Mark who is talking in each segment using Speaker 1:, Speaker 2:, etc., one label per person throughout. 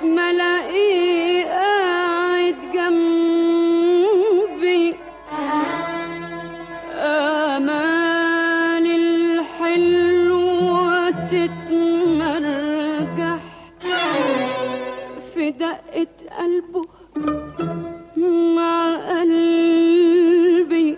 Speaker 1: ما الاقيه قاعد جنبي امال الحلوه تتمرجح في دقه قلبه مع قلبي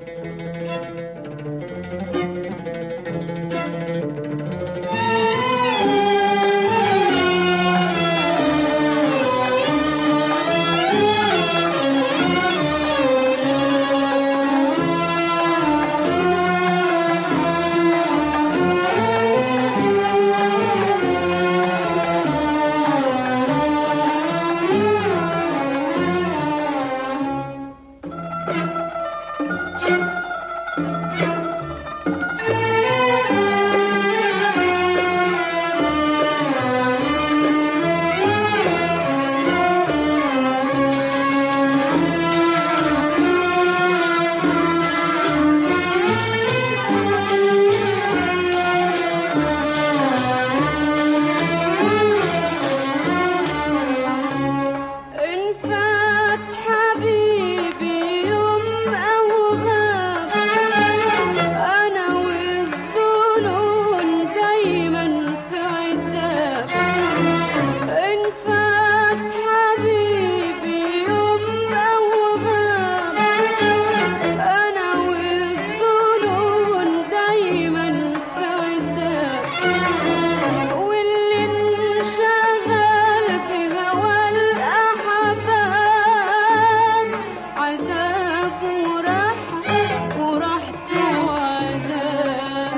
Speaker 1: إن فات حبيبي يوم أو غاب أنا والظنون دايما في عتاب إن فات حبيبي يوم أو غاب أنا والظنون دايما في عتاب واللي انشغل بهوى الأحباب عذاب وراحة وراحته عذاب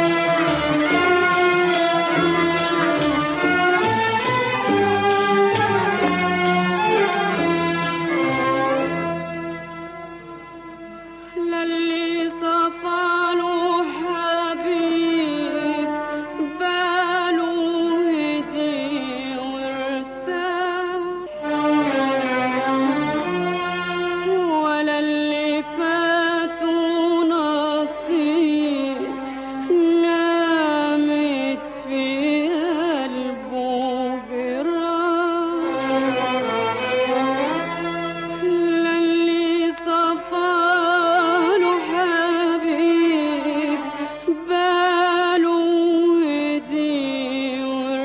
Speaker 1: للي صفاله حبيب باله هدي وارتاح ولا اللي فاتوا نصيب نامت في قلبه جراح للي صفاله حبيب باله هدي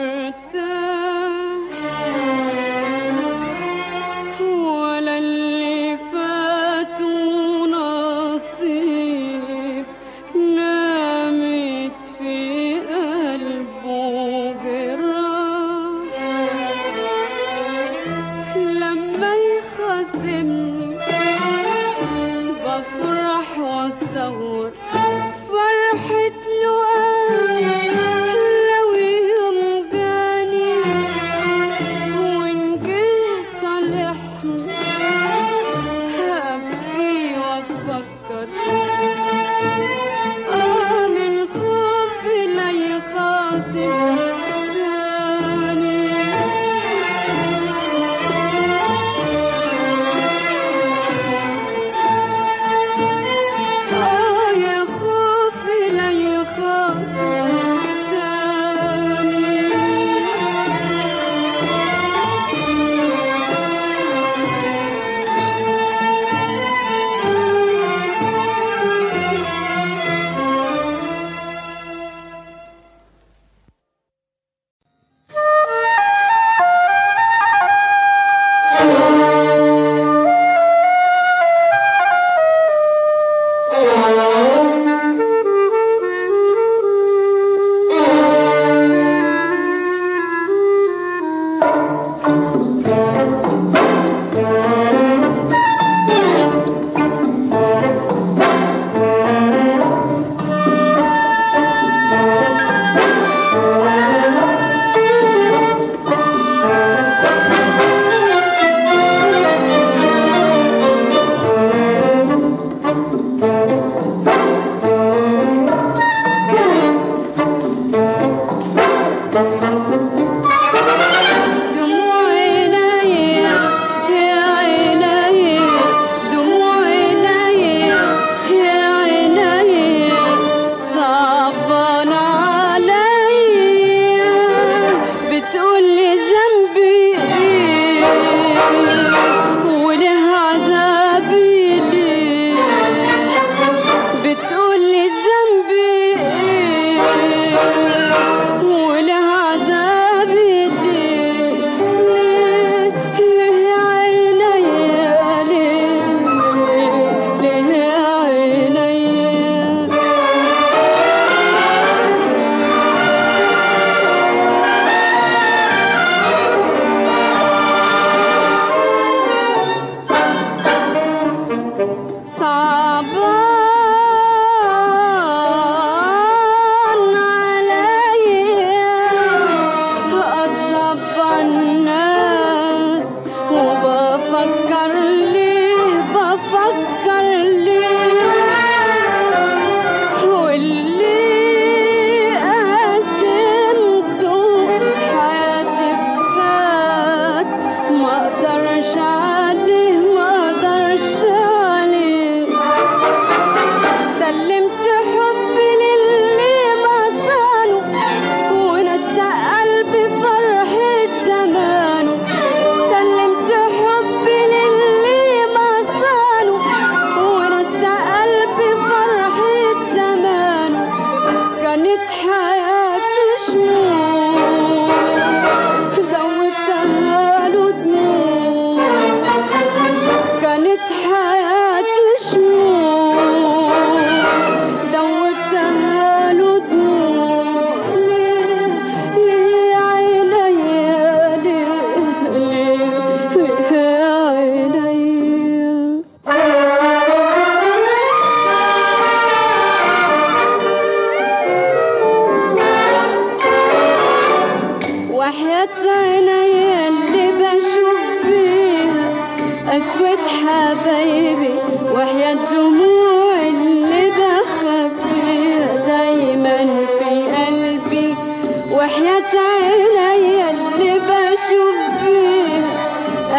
Speaker 1: وارتاح ولا اللي فاتوا نصيب نامت في قلبه جراح لما يخاصمني بفرح واصور فرحة لقاء لو يوم جاني وإن جه صالحني هبكي وافكر آه من خوفي لا يخاصم تاني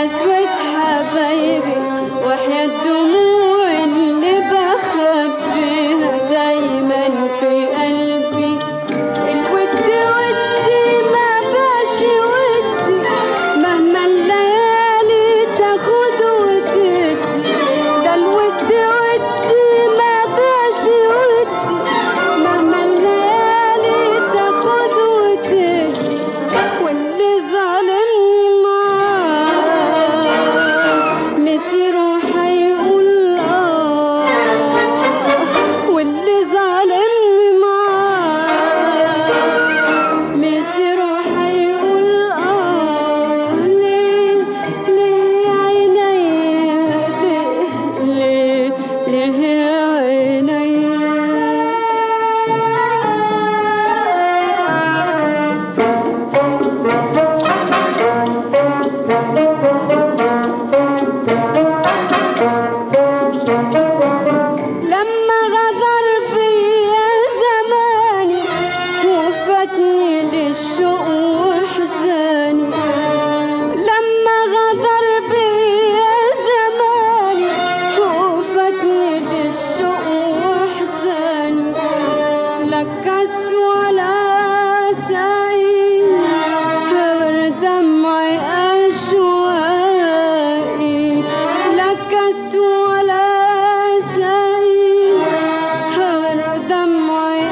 Speaker 1: قسوة حبايبي وحياة دموع اللي بخبيها دايما في قلبي الود ودي ما باش ودي مهما الليالي تاخد وتدي ده الود ودي ما باش ودي مهما الليالي تاخد وتدي واللي ظالمني معاه مسيره هيقول اه واللي ظالمني معاه مسيره هيقول اه ليه ليه عينيا ليه ليه ليه عينيا لما غدر بيا زماني وفاتني للشوق وحزاني لما غدر بيا زماني وفاتني للشوق وحزاني لا كاس ولا سعيد غير دمعي أشواقي لا كاس ولا سعيد غير دمعي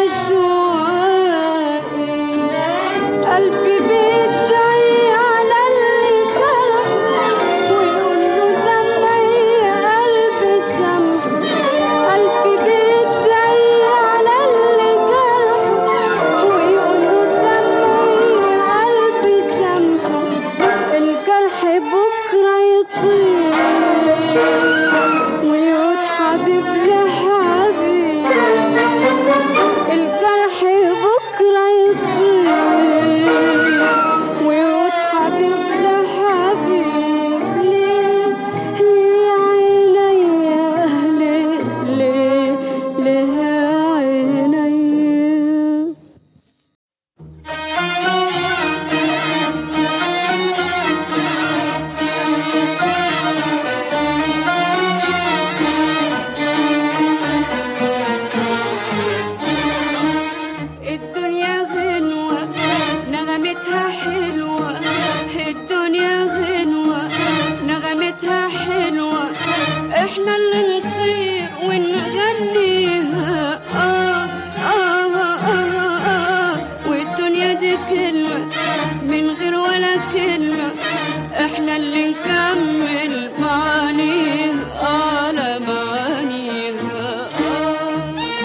Speaker 1: أشواقي قلبي بيدعي على اللي جرح ويقول له دمعي يا قلبي سامح قلبي بيدعي على اللي جرح ويقول له دمعي يا قلبي سامح الجرح بكرة يطير ويعود حبيب لحبيب الجرح بكرة يطير ويعود حبيب لحبيب ليه ليه عينيا ليه ليه ليه عينيا الدنيا غنوة نغمتها حلوة الدنيا غنوة نغمتها حلوة احنا اللي نطير ونغنيها آه آه آه آه آه والدنيا دي كلمة من غير ولا كلمة احنا اللي نكمل معانيها على معانيها آه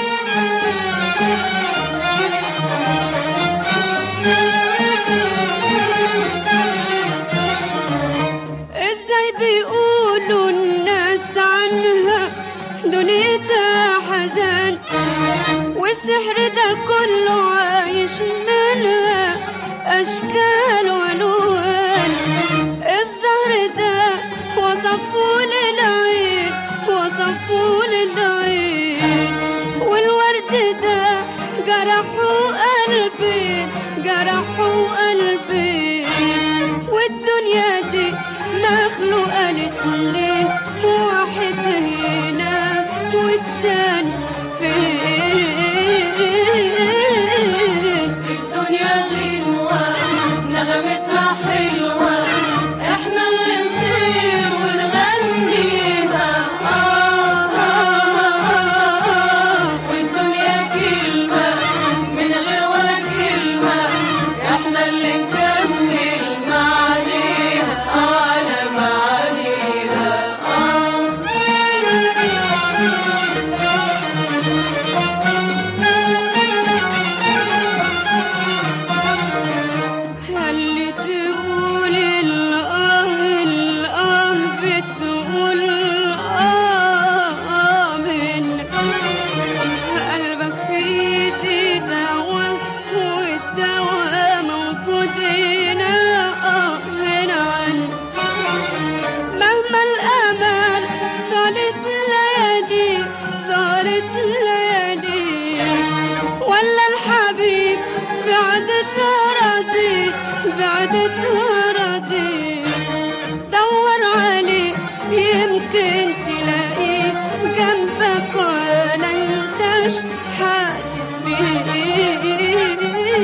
Speaker 1: ازاي بيقولوا الناس عنها دنيتها حزان والسحر ده كله عايش منها اشكال والوان الزهر ده وصفوه للعين وصفوه للعين والورد ده جرحوا قلبي جرحوا قلبي والدنيا دي مخلوقة لاتنين واحد هنا والتاني فين الدنيا غنوة نغمتها حلوة احنا اللي نطير ونغنيها آه آه آه آه والدنيا كلمة من غير ولا كلمة احنا اللي نكمل معانيها على معانيها آه ممكن تلاقيه جنبك ولا انتش حاسس بيه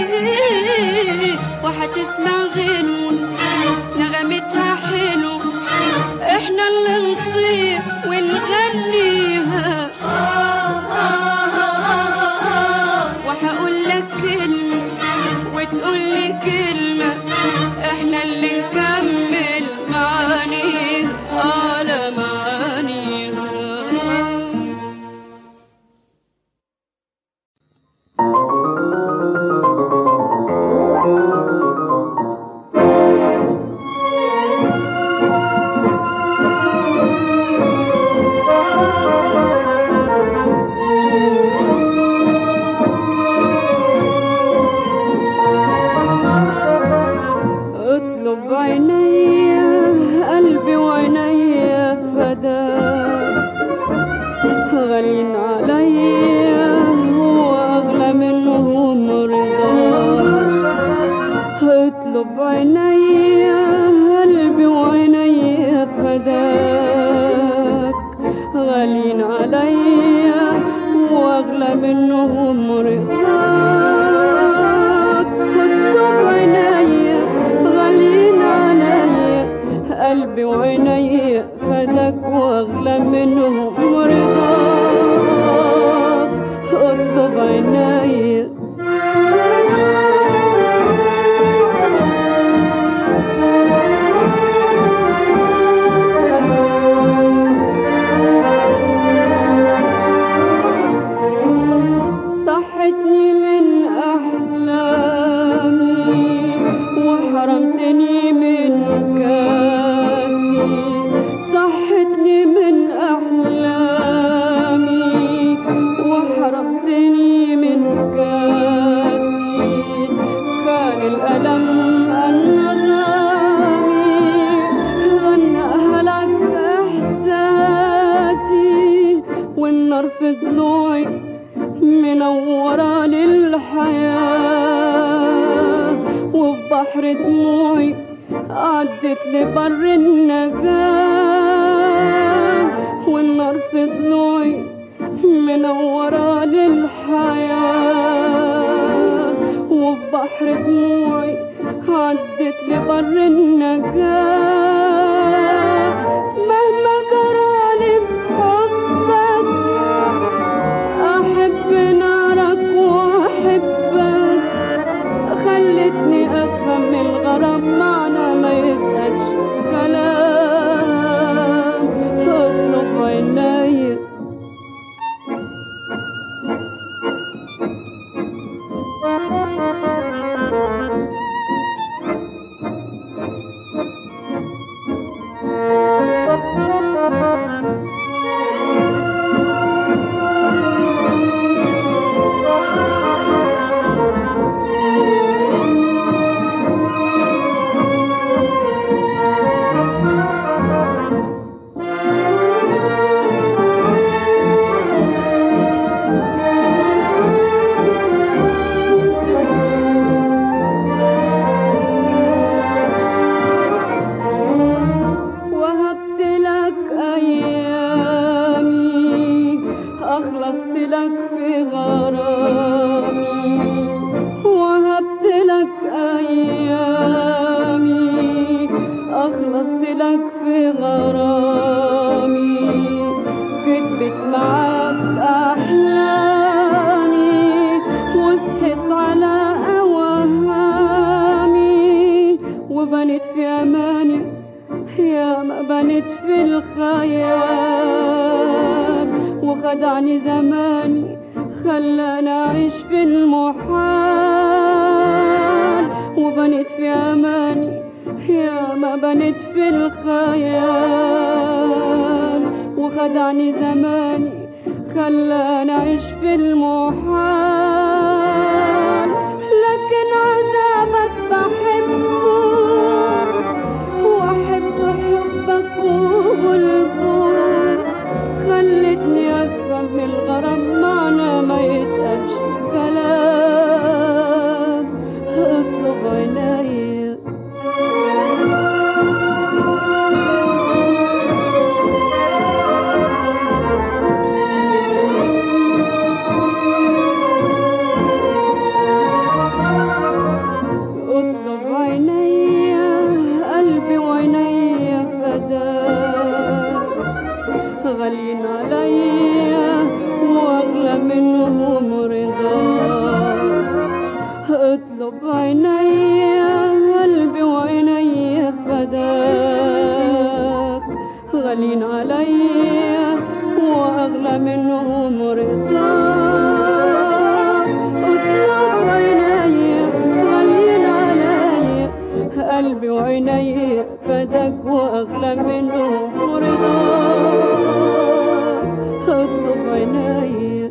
Speaker 1: وهتسمع غنوة نغمتها حلو احنا اللي نطير ونغنيها وهقول لك كلمة وتقول لي كلمة احنا اللي نكمل معانيها على معانيها اطلب عيني قلبي وعيني فداك غالين عليا هو اغلى منهم رضاك اطلب عيني قلبي وعيني فداك غالين عليا واغلى منهم رضاك اطلب عيني غالين عليا قلبي وعيني فداك واغلى منهم رضاك اطلب عيني صحتني من أحلامي وحرمتني من كاسي صحتني من أحلامي وحرمتني من كاسي كان الألم أنغامي غناها لك إحساسي والنار في ضلوعي منورة للحياة وفي بحر دموعي عدت لبر النجاة والنار في ضلوعي منورة للحياة وفي بحر دموعي عدت لبر النجاة مهما جرالي بحبك أحب نارك وأحبك خلتني أفهم الغرام معنى ما يبقاش كلام اطلب عيني وهبت لك أيامي أخلصت لك في غرامي وهبت لك أيامي أخلصت لك في غرامي كتبت معاك أحلامي وصحت على أوهامي وبنت في أماني يا ما بنت في الخيال وخدعني زماني خلاني أعيش في المحال وبنت في أماني يا ما بنت في الخيال وخدعني زماني خلاني أعيش في المحال لكن عذابك بحبه واحب حبك وقلبه خلتني افهم الغرام معنى ما يتقالش كلام اطلب عيني غاليين عليا واغلى منهم رضاك اطلب عينيا قلبي وعيني فداك غالين عليا واغلى منهم رضاك اطلب عينيا غالين عليا قلبي وعيني فداك واغلى منهم رضاك اطلب عينيا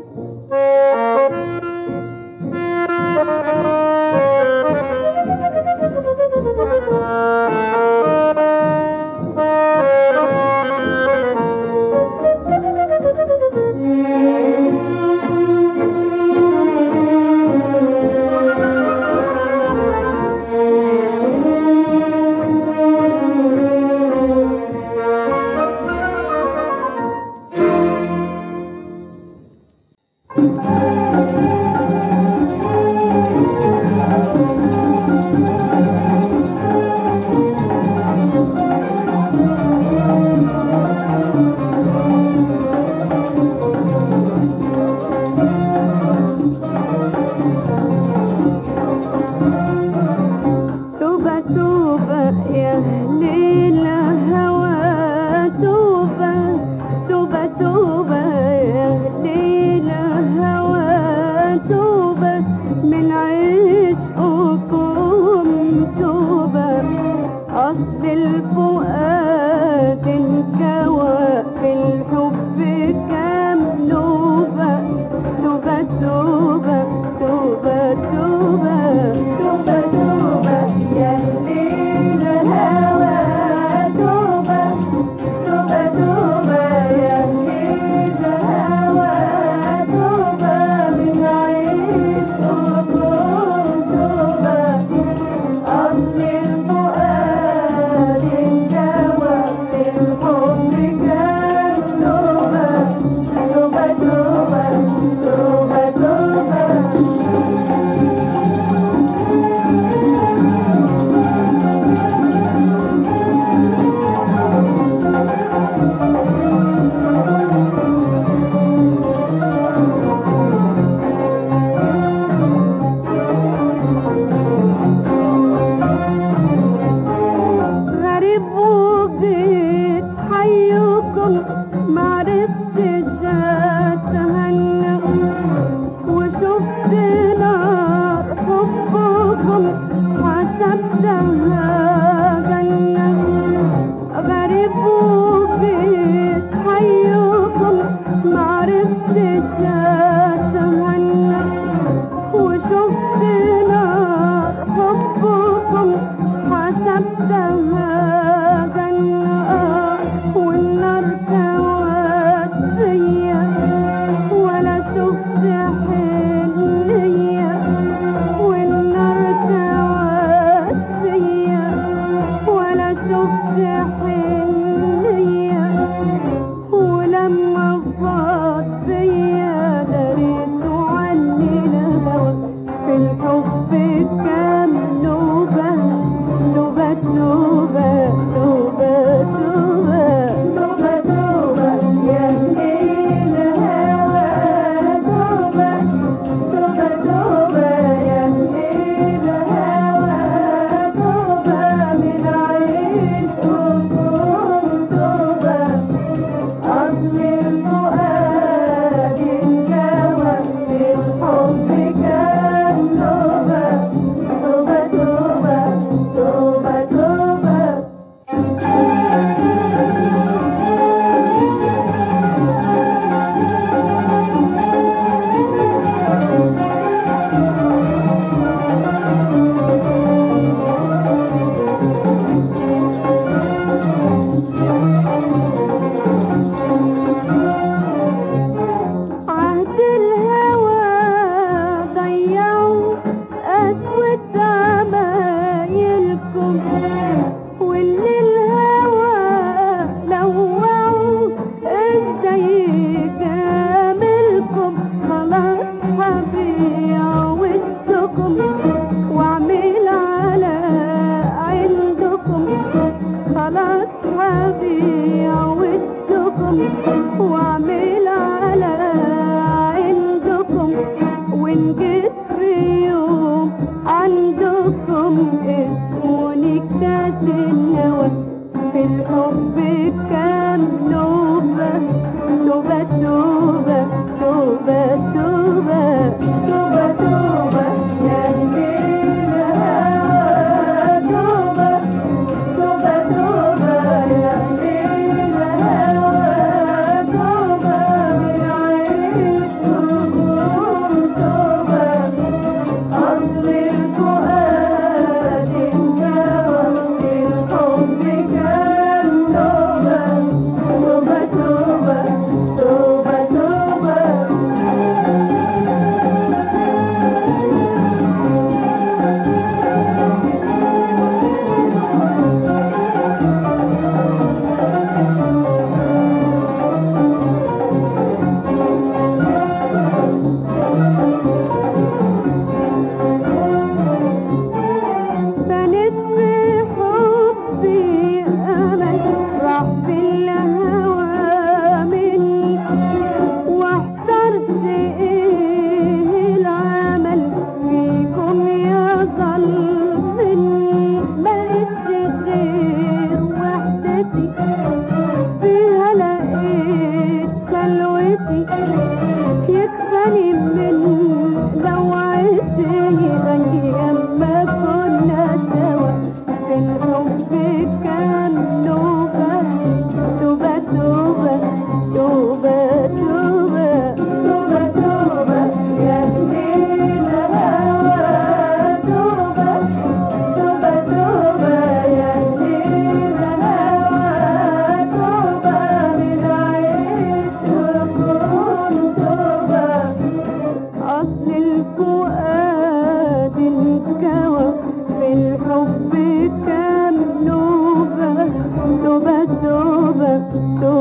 Speaker 1: توبة توبة يا ليل هوى توبة توبة توبة يا ليل هوى توبة من عشقكم توبة أصل الفؤاد انكوى في الحب كام نوبة توبة توبة توبة توبة توبة توبة يا ليل الهوى توبة توبة توبة يا ليل الهوى توبة من عشقكم توبة أصل الفؤاد انكوى في الحب كان توبة توبة توبة توبة توبة غريب وجيت حيكم معرفتش اتهنى وشفت نار حبكم حسبتها جنة غريب وجيت حيكم معرفتش اتهنى وشفت نار حبكم حسبتها جنة والنار كوات فيا ولا شفت حنية والنار كوات فيا ولا شفت حنية ولما فاض فيا دريت عني الهوى في الحب كام نوبة نوبة نوبة نوبة نوبة نوبة نوبة يا ليل الهوى توبة توبة توبة يا ليل الهوى توبة من عشقكم توبة أصل الفؤاد انكوى في الحب كان توبة توبة توبة توبة توبة عهد الهوى ضيعوا أسود عمايلكم واللي الهوى لوعوا ازاي جاملكم خلاص هبيع ودكم واعمل على عندكم خلاص هبيع ودكم عندكم واعمل على عندكم وان جيت في يوم عندكم اسموني كاس النوى في الحب كام نوبة توبة توبة توبة توبة توبة توبة يا الليل هوا توبة توبة توبة يا الليل هوا توبة من عين الشجون توبة أصل الفؤاد انكوى الحب كان توبة توبة توبة توبة توبة بنت في حبي أمل راح في الهوى مني واحترت إيه العمل فيكم يا ظلمني ملقتش غير وحدتي فيها لقيت سلوتي يكفاني من دوعتي أيام ما كنا سوا في الحب كان نوبة توبة توبة توبة توبة توبة توبة يا الليل هوا توبة توبة توبة يا الليل هوا توبة من عين الشجون توبة أصل الفؤاد انكوى في الحب كام نوبة توبة توبة توبة